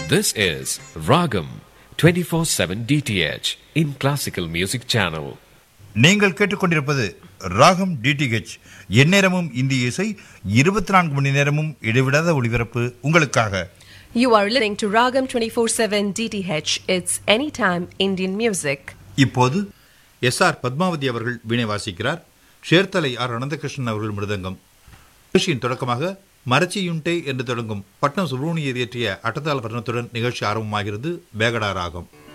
This is Ragam 24/7 DTH in classical music channel. நீங்கள் கேட்டுக்கொண்டிருப்பது ராகம் டிடிஹெச் எந்நேரமும் இந்திய இசை இருபத்தி நான்கு மணி நேரமும் இடைவிடாத ஒளிபரப்பு உங்களுக்காக You are listening to Ragam 24/7 DTH. It's anytime Indian music. இப்போது எஸ் ஆர் பத்மாவதி அவர்கள் வீணை வாசிக்கிறார் ஷேர்தலை ஆர் அனந்தகிருஷ்ணன் அவர்கள் மிருதங்கம் நிகழ்ச்சியின் தொடக்கமாக மரச்சியுண்டே என்று தொடங்கும் பட்னம் சுப்ரமணியர் இயற்றிய அட்டதாள பட்டணத்துடன் நிகழ்ச்சி ஆரம்பமாகிறது பேகடா ராகம்